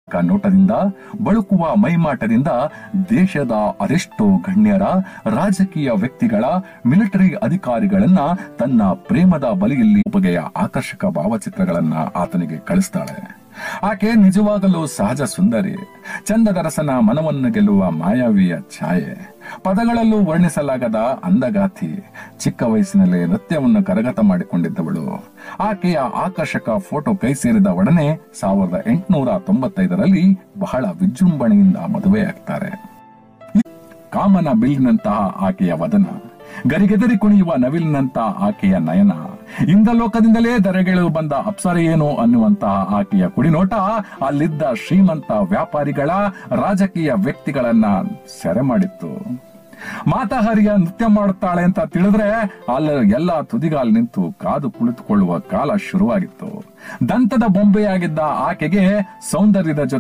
ಕ ನೋಟದಿಂದ ಬಳುಕುವ ಮೈಮಾಟದಿಂದ ದೇಶದ ಅದೆಷ್ಟೋ ಗಣ್ಯರ ರಾಜಕೀಯ ವ್ಯಕ್ತಿಗಳ ಮಿಲಿಟರಿ ಅಧಿಕಾರಿಗಳನ್ನ ತನ್ನ ಪ್ರೇಮದ ಬಲಿಯಲ್ಲಿ ಬಗೆಯ ಆಕರ್ಷಕ ಭಾವಚಿತ್ರಗಳನ್ನ ಆತನಿಗೆ ಕಳಿಸ್ತಾಳೆ ಆಕೆ ನಿಜವಾಗಲೂ ಸಹಜ ಸುಂದರಿ ಚಂದದರಸನ ಮನವನ್ನು ಗೆಲ್ಲುವ ಮಾಯಾವಿಯ ಛಾಯೆ ಪದಗಳಲ್ಲೂ ವರ್ಣಿಸಲಾಗದ ಅಂದಗಾತಿ ಚಿಕ್ಕ ವಯಸ್ಸಿನಲ್ಲೇ ನೃತ್ಯವನ್ನು ಕರಗತ ಮಾಡಿಕೊಂಡಿದ್ದವಳು ಆಕೆಯ ಆಕರ್ಷಕ ಫೋಟೋ ಕೈ ಸೇರಿದ ಒಡನೆ ಸಾವಿರದ ಎಂಟುನೂರ ತೊಂಬತ್ತೈದರಲ್ಲಿ ಬಹಳ ವಿಜೃಂಭಣೆಯಿಂದ ಮದುವೆಯಾಗ್ತಾರೆ ಕಾಮನ ಬಿಲ್ಲಿನಂತಹ ಆಕೆಯ ವದನ ಗರಿಗೆದರಿ ಕುಣಿಯುವ ನವಿಲಿನಂತ ಆಕೆಯ ನಯನ ಇಂದಲೋಕದಿಂದಲೇ ದರೆಗೆಳು ಬಂದ ಅಪ್ಸರೆಯೇನೋ ಅನ್ನುವಂತಹ ಆಕೆಯ ಕುಡಿನೋಟ ಅಲ್ಲಿದ್ದ ಶ್ರೀಮಂತ ವ್ಯಾಪಾರಿಗಳ ರಾಜಕೀಯ ವ್ಯಕ್ತಿಗಳನ್ನ ಸೆರೆ ಮಾಡಿತ್ತು ಮಾತಾಹಾರಿಯ ನೃತ್ಯ ಮಾಡುತ್ತಾಳೆ ಅಂತ ತಿಳಿದ್ರೆ ಅಲ್ಲಿ ಎಲ್ಲ ತುದಿಗಾಲ್ ನಿಂತು ಕಾದು ಕುಳಿತುಕೊಳ್ಳುವ ಕಾಲ ಶುರುವಾಗಿತ್ತು ದಂತದ ಬೊಂಬೆಯಾಗಿದ್ದ ಆಕೆಗೆ ಸೌಂದರ್ಯದ ಜೊತೆ